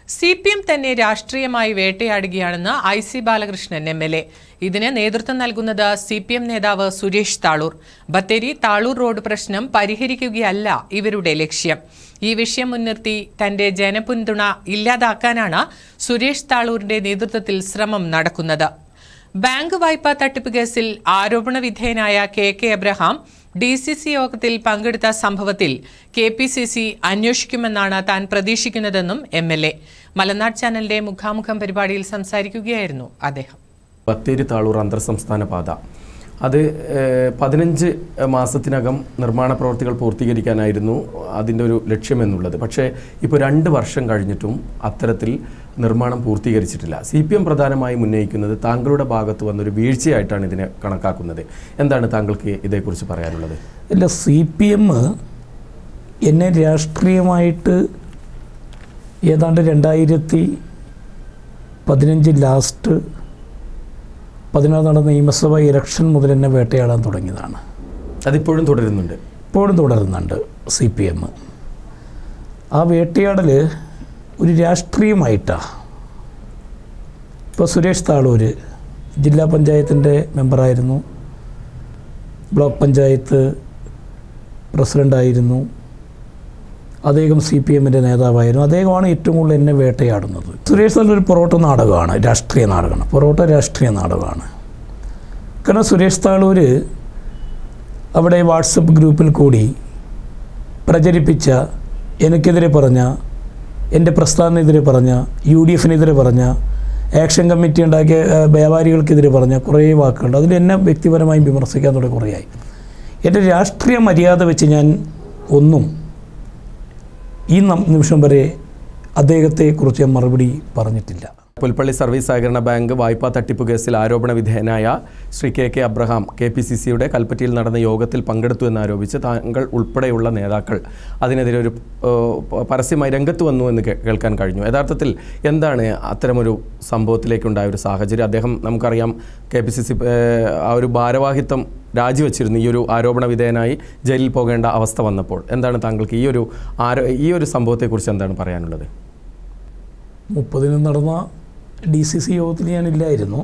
C P M തന്നെ രാഷ്ട്രീയമായി വേട്ടയാടുകയാണെന്ന് I C Balakrishnan M L A ഇതിന് നേതൃത്വം നൽകുന്നത് സി പി എം നേതാവ് സുരേഷ് താളൂർ ബത്തേരി താളൂർ റോഡ് പ്രശ്നം പരിഹരിക്കുകയല്ല ഇവരുടെ ലക്ഷ്യം ഈ വിഷയം മുൻനിർത്തി തന്റെ ജനപിന്തുണ ഇല്ലാതാക്കാനാണ് സുരേഷ് താളൂരിന്റെ നേതൃത്വത്തിൽ ശ്രമം നടക്കുന്നത് ബാങ്ക് വായ്പാ തട്ടിപ്പ് കേസിൽ ആരോപണ വിധേയനായ K K Abraham D C C യോഗത്തിൽ പങ്കെടുത്ത സംഭവത്തിൽ കെ പി സി സി അന്വേഷിക്കുമെന്നാണ് താൻ പ്രതീക്ഷിക്കുന്നതെന്നും എം എൽ എ മലനാട് ചാനലിന്റെ മുഖാമുഖം പരിപാടിയിൽ സംസാരിക്കുകയായിരുന്നു അദ്ദേഹം ബത്തേരി താളൂർ അന്തർ സംസ്ഥാന പാത അത് ഏഹ്, പതിനഞ്ച് മാസത്തിനകം നിർമ്മാണ പ്രവർത്തികൾ പൂർത്തീകരിക്കാനായിരുന്നു അതിൻ്റെ ഒരു ലക്ഷ്യമെന്നുള്ളത് പക്ഷേ ഇപ്പോൾ രണ്ട് വർഷം കഴിഞ്ഞിട്ടും അത്തരത്തിൽ നിർമ്മാണം പൂർത്തീകരിച്ചിട്ടില്ല സി പി എം പ്രധാനമായും ഉന്നയിക്കുന്നത് താങ്കളുടെ ഭാഗത്ത് വന്നൊരു വീഴ്ചയായിട്ടാണ് ഇതിനെ കണക്കാക്കുന്നത് എന്താണ് താങ്കൾക്ക് ഇതേക്കുറിച്ച് പറയാനുള്ളത് അല്ല സി പി എം എന്നെ രാഷ്ട്രീയമായിട്ട് ഏതാണ്ട് രണ്ടായിരത്തി പതിനഞ്ച് ലാസ്റ്റ് പതിനാറ് നടന്ന നിയമസഭ ഇലക്ഷൻ മുതൽ എന്നെ വേട്ടയാടാൻ തുടങ്ങിയതാണ് അതിപ്പോഴും തുടരുന്നുണ്ട് ഇപ്പോഴും തുടരുന്നുണ്ട് സി പി എം ആ വേട്ടയാടൽ ഒരു രാഷ്ട്രീയമായിട്ടാണ് ഇപ്പോൾ സുരേഷ് താളൂർ ജില്ലാ പഞ്ചായത്തിൻ്റെ മെമ്പറായിരുന്നു ബ്ലോക്ക് പഞ്ചായത്ത് പ്രസിഡൻ്റായിരുന്നു അദ്ദേഹം സി പി എമ്മിൻ്റെ നേതാവായിരുന്നു അദ്ദേഹമാണ് ഏറ്റവും കൂടുതൽ എന്നെ വേട്ടയാടുന്നത് സുരേഷ് താലൂർ ഒരു പൊറോട്ട നാടകമാണ് രാഷ്ട്രീയ നാടകമാണ് പൊറോട്ട രാഷ്ട്രീയ നാടകമാണ് കാരണം സുരേഷ് താളൂർ അവിടെ വാട്സപ്പ് ഗ്രൂപ്പിൽ കൂടി പ്രചരിപ്പിച്ച എനിക്കെതിരെ പറഞ്ഞ എൻ്റെ പ്രസ്ഥാനത്തിനെതിരെ പറഞ്ഞ യു ഡി എഫിനെതിരെ പറഞ്ഞ ആക്ഷൻ കമ്മിറ്റി ഉണ്ടാക്കിയ ഏഹ്, വ്യാപാരികൾക്കെതിരെ പറഞ്ഞ കുറേ വാക്കുകളുണ്ട് അതിൽ എന്നെ വ്യക്തിപരമായും വിമർശിക്കാൻ തുടങ്ങി കുറേയായി എൻ്റെ രാഷ്ട്രീയ മര്യാദ വെച്ച് ഞാൻ ഒന്നും ഈ നം- നിമിഷം വരെ അദ്ദേഹത്തെക്കുറിച്ച് ഞാൻ മറുപടി പറഞ്ഞിട്ടില്ല പുൽപ്പള്ളി സർവീസ് സഹകരണ ബാങ്ക് വായ്പാ തട്ടിപ്പ് കേസിൽ ആരോപണ വിധേയനായ Shri K K Abraham K P C സിയുടെ കൽപ്പറ്റയിൽ നടന്ന യോഗത്തിൽ പങ്കെടുത്തു എന്നാരോപിച്ച് താങ്കൾ ഉൾപ്പെടെയുള്ള നേതാക്കൾ അതിനെതിരെ ഒരു ഏഹ്, പ- പരസ്യമായി രംഗത്ത് വന്നു എന്ന് കേ- കേൾക്കാൻ കഴിഞ്ഞു യഥാർത്ഥത്തിൽ എന്താണ് അത്തരമൊരു സംഭവത്തിലേക്കുണ്ടായ ഒരു സാഹചര്യം അദ്ദേഹം നമുക്കറിയാം കെ പി സി സി ആ ഒരു ഭാരവാഹിത്വം രാജിവെച്ചിരുന്നു ഈ ഒരു ആരോപണ വിധേയനായി ജയിലിൽ പോകേണ്ട അവസ്ഥ വന്നപ്പോൾ എന്താണ് താങ്കൾക്ക് ഈ ഒരു ആരോ ഈ ഒരു സംഭവത്തെക്കുറിച്ച് എന്താണ് പറയാനുള്ളത് മുപ്പതിന് നടന്ന ഡി സി സി യോഗത്തിൽ ഞാനില്ലായിരുന്നു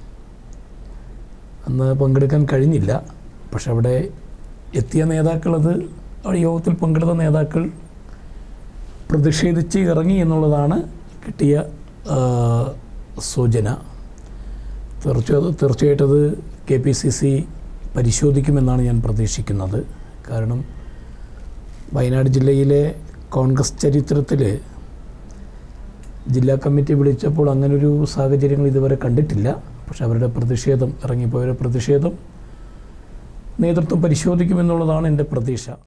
അന്ന് പങ്കെടുക്കാൻ കഴിഞ്ഞില്ല പക്ഷെ അവിടെ എത്തിയ നേതാക്കളത് ആ യോഗത്തിൽ പങ്കെടുത്ത നേതാക്കൾ പ്രതിഷേധിച്ച് ഇറങ്ങി എന്നുള്ളതാണ് കിട്ടിയ ആ, സൂചന തീർച്ചയായും തീർച്ചയായിട്ടും അത് കെ പി സി സി പരിശോധിക്കുമെന്നാണ് ഞാൻ പ്രതീക്ഷിക്കുന്നത് കാരണം വയനാട് ജില്ലയിലെ കോൺഗ്രസ് ചരിത്രത്തിൽ ജില്ലാ കമ്മിറ്റി വിളിച്ചപ്പോൾ അങ്ങനൊരു സാഹചര്യങ്ങൾ ഇതുവരെ കണ്ടിട്ടില്ല പക്ഷെ അവരുടെ പ്രതിഷേധം ഇറങ്ങിപ്പോയവരുടെ പ്രതിഷേധം നേതൃത്വം പരിശോധിക്കുമെന്നുള്ളതാണ് എൻ്റെ പ്രതീക്ഷ